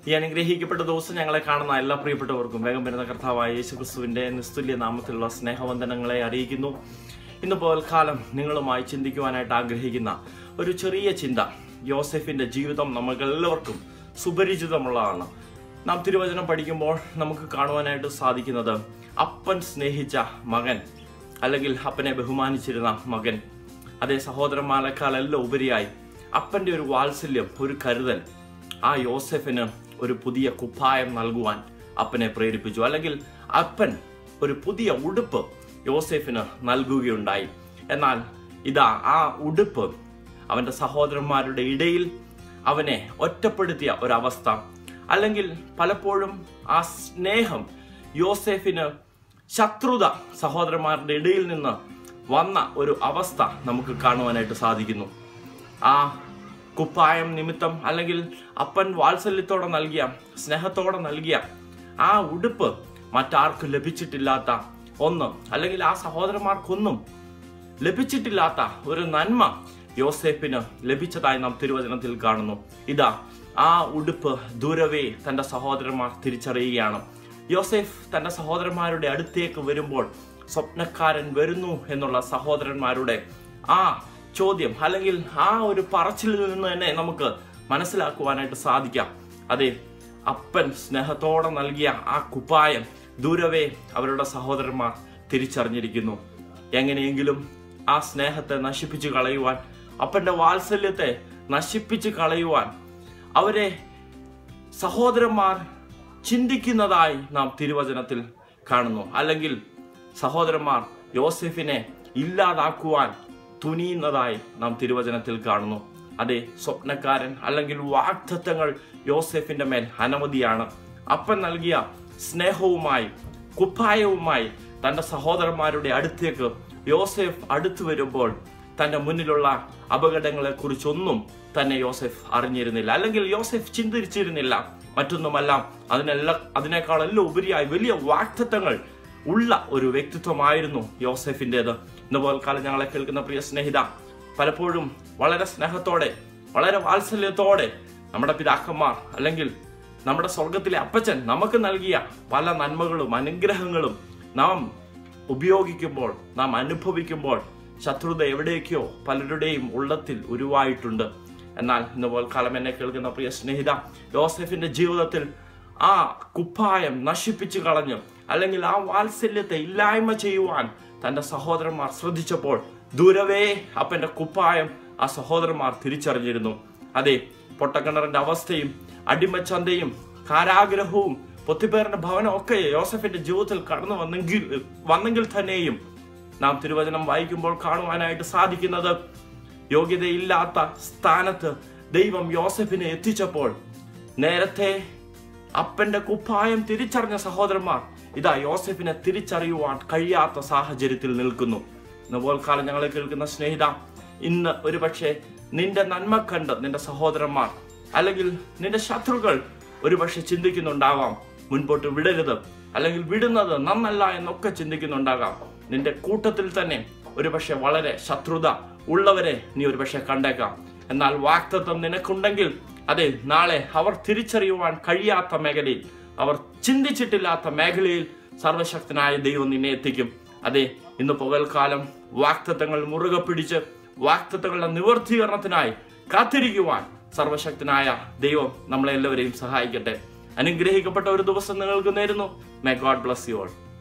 ഈ അനുഗ്രഹിക്കപ്പെട്ട ദിവസം ഞങ്ങളെ കാണുന്ന എല്ലാ പ്രിയപ്പെട്ടവർക്കും വേഗം വരുന്ന കർത്താവായ യേശു ക്രിസ്തുവിന്റെ നിസ്തുല്യ നാമത്തിലുള്ള സ്നേഹവന്ദനങ്ങളെ അറിയിക്കുന്നു ഇന്ന് പകൽക്കാലം നിങ്ങളുമായി ചിന്തിക്കുവാനായിട്ട് ആഗ്രഹിക്കുന്ന ഒരു ചെറിയ ചിന്ത യോസെഫിന്റെ ജീവിതം നമുക്ക് എല്ലാവർക്കും സുപരിചിതമുള്ളതാണ് നാം തിരുവചനം പഠിക്കുമ്പോൾ നമുക്ക് കാണുവാനായിട്ട് സാധിക്കുന്നത് അപ്പൻ സ്നേഹിച്ച മകൻ അല്ലെങ്കിൽ അപ്പനെ ബഹുമാനിച്ചിരുന്ന മകൻ അതേ സഹോദരന്മാരെക്കാളെല്ലാം ഉപരിയായി അപ്പന്റെ ഒരു വാത്സല്യം ഒരു കരുതൽ ആ യോസെഫിന് ഒരു പുതിയ കുപ്പായം നൽകുവാൻ അപ്പനെ പ്രേരിപ്പിച്ചു അല്ലെങ്കിൽ അപ്പൻ ഒരു പുതിയ ഉടുപ്പ് യോസെഫിന് നൽകുകയുണ്ടായി എന്നാൽ ഇതാ ആ ഉടുപ്പ് അവന്റെ സഹോദരന്മാരുടെ ഇടയിൽ അവനെ ഒറ്റപ്പെടുത്തിയ ഒരവസ്ഥ അല്ലെങ്കിൽ പലപ്പോഴും ആ സ്നേഹം യോസെഫിന് ശത്രുത സഹോദരന്മാരുടെ ഇടയിൽ നിന്ന് വന്ന ഒരു അവസ്ഥ നമുക്ക് കാണുവാനായിട്ട് സാധിക്കുന്നു ആ കുപ്പായം നിമിത്തം അല്ലെങ്കിൽ അപ്പൻ വാത്സല്യത്തോടെ നൽകിയ സ്നേഹത്തോടെ നൽകിയ ആ ഉടുപ്പ് മറ്റാർക്കും ലഭിച്ചിട്ടില്ലാത്ത ഒന്ന് അല്ലെങ്കിൽ ആ സഹോദരന്മാർക്കൊന്നും ലഭിച്ചിട്ടില്ലാത്ത ഒരു നന്മ യോസേപ്പിന് ലഭിച്ചതായി നാം തിരുവചനത്തിൽ കാണുന്നു ഇതാ ആ ഉടുപ്പ് ദൂരവേ തന്റെ സഹോദരന്മാർ തിരിച്ചറിയുകയാണ് യോസേഫ് തന്റെ സഹോദരന്മാരുടെ അടുത്തേക്ക് വരുമ്പോൾ സ്വപ്നക്കാരൻ വരുന്നു എന്നുള്ള സഹോദരന്മാരുടെ ആ ചോദ്യം അല്ലെങ്കിൽ ആ ഒരു പറച്ചിൽ നിന്ന് തന്നെ നമുക്ക് മനസ്സിലാക്കുവാനായിട്ട് സാധിക്കാം അതെ അപ്പൻ സ്നേഹത്തോടെ നൽകിയ ആ കുപ്പായം ദൂരവേ അവരുടെ സഹോദരന്മാർ തിരിച്ചറിഞ്ഞിരിക്കുന്നു എങ്ങനെയെങ്കിലും ആ സ്നേഹത്തെ നശിപ്പിച്ചു കളയുവാൻ അപ്പന്റെ വാത്സല്യത്തെ നശിപ്പിച്ചു കളയുവാൻ അവരെ സഹോദരന്മാർ ചിന്തിക്കുന്നതായി നാം തിരുവചനത്തിൽ കാണുന്നു അല്ലെങ്കിൽ സഹോദരന്മാർ യോസെഫിനെ ഇല്ലാതാക്കുവാൻ തുനിയുന്നതായി നാം തിരുവചനത്തിൽ കാണുന്നു അതെ സ്വപ്നക്കാരൻ അല്ലെങ്കിൽ വാഗ്ദത്തങ്ങൾ യോസെഫിന്റെ മേൽ അനവധിയാണ് അപ്പൻ നൽകിയ സ്നേഹവുമായി കുപ്പായവുമായി തന്റെ സഹോദരന്മാരുടെ അടുത്തേക്ക് യോസെഫ് അടുത്തു വരുമ്പോൾ തന്റെ മുന്നിലുള്ള അപകടങ്ങളെ കുറിച്ചൊന്നും തന്നെ യോസെഫ് അറിഞ്ഞിരുന്നില്ല അല്ലെങ്കിൽ യോസെഫ് ചിന്തിച്ചിരുന്നില്ല മറ്റൊന്നുമല്ല അതിനെല്ലാം അതിനേക്കാളെല്ലാം ഉപരിയായി വലിയ വാക്തത്വങ്ങൾ ഉള്ള ഒരു വ്യക്തിത്വമായിരുന്നു യോസെഫിൻ്റെത് ഇന്ന് പോൽക്കാലം ഞങ്ങളെ കേൾക്കുന്ന പ്രിയ സ്നേഹിത പലപ്പോഴും വളരെ സ്നേഹത്തോടെ വളരെ വാത്സല്യത്തോടെ നമ്മുടെ പിതാക്കന്മാർ അല്ലെങ്കിൽ നമ്മുടെ സ്വർഗത്തിലെ അപ്പച്ചൻ നമുക്ക് നൽകിയ പല നന്മകളും അനുഗ്രഹങ്ങളും നാം ഉപയോഗിക്കുമ്പോൾ നാം അനുഭവിക്കുമ്പോൾ ശത്രുത എവിടേക്കോ പലരുടെയും ഉള്ളത്തിൽ ഉരുവായിട്ടുണ്ട് എന്നാൽ ഇന്ന് പോൽക്കാലം എന്നെ കേൾക്കുന്ന പ്രിയ സ്നേഹിത യോസെഫിന്റെ ജീവിതത്തിൽ ആ കുപ്പായം നശിപ്പിച്ചു കളഞ്ഞു അല്ലെങ്കിൽ ആ വാത്സല്യത്തെ ഇല്ലായ്മ ചെയ്യുവാൻ തന്റെ സഹോദരന്മാർ ശ്രദ്ധിച്ചപ്പോൾ ദൂരവേ അപ്പന്റെ കുപ്പായം ആ സഹോദരന്മാർ തിരിച്ചറിഞ്ഞിരുന്നു അതെ പൊട്ടക്കിണറിന്റെ അവസ്ഥയും അടിമച്ചന്തയും കാരാഗ്രഹവും പൊത്തിപ്പേറിന്റെ ഭവനം ഒക്കെ യോസഫിന്റെ ജീവിതത്തിൽ കടന്നു വന്നെങ്കിൽ വന്നെങ്കിൽ തന്നെയും നാം തിരുവചനം വായിക്കുമ്പോൾ കാണുവാനായിട്ട് സാധിക്കുന്നത് യോഗ്യതയില്ലാത്ത സ്ഥാനത്ത് ദൈവം യോസഫിനെ എത്തിച്ചപ്പോൾ നേരത്തെ അപ്പന്റെ കുപ്പായം തിരിച്ചറിഞ്ഞ സഹോദരന്മാർ ഇതാ യോസഫിനെ തിരിച്ചറിയുവാൻ കഴിയാത്ത സാഹചര്യത്തിൽ നിൽക്കുന്നു ഇന്നുപോൽക്കാലം ഞങ്ങളെ കേൾക്കുന്ന സ്നേഹിത ഇന്ന് ഒരുപക്ഷെ നിന്റെ നന്മ കണ്ട് നിന്റെ സഹോദരന്മാർ അല്ലെങ്കിൽ നിന്റെ ശത്രുക്കൾ ഒരുപക്ഷെ ചിന്തിക്കുന്നുണ്ടാവാം മുൻപോട്ട് വിടരുത് അല്ലെങ്കിൽ വിടുന്നത് നന്നല്ല എന്നൊക്കെ ചിന്തിക്കുന്നുണ്ടാകാം നിന്റെ കൂട്ടത്തിൽ തന്നെ ഒരുപക്ഷെ വളരെ ശത്രുത ഉള്ളവരെ നീ ഒരുപക്ഷെ കണ്ടേക്കാം എന്നാൽ വാക്തത്വം നിനക്കുണ്ടെങ്കിൽ അതെ നാളെ അവർ തിരിച്ചറിയുവാൻ കഴിയാത്ത മേഖലയിൽ അവർ ചിന്തിച്ചിട്ടില്ലാത്ത മേഖലയിൽ സർവശക്തനായ ദൈവം നിന്നെ എത്തിക്കും അതെ ഇന്ന് പകൽക്കാലം വാക്തത്വങ്ങൾ മുറുകെ പിടിച്ച് വാക്തത്വങ്ങളുടെ നിവർത്തീകരണത്തിനായി കാത്തിരിക്കുവാൻ സർവശക്തനായ ദൈവം നമ്മളെ എല്ലാവരെയും സഹായിക്കട്ടെ അനുഗ്രഹിക്കപ്പെട്ട ഒരു ദിവസം നിങ്ങൾക്ക് നേരുന്നു may God bless you all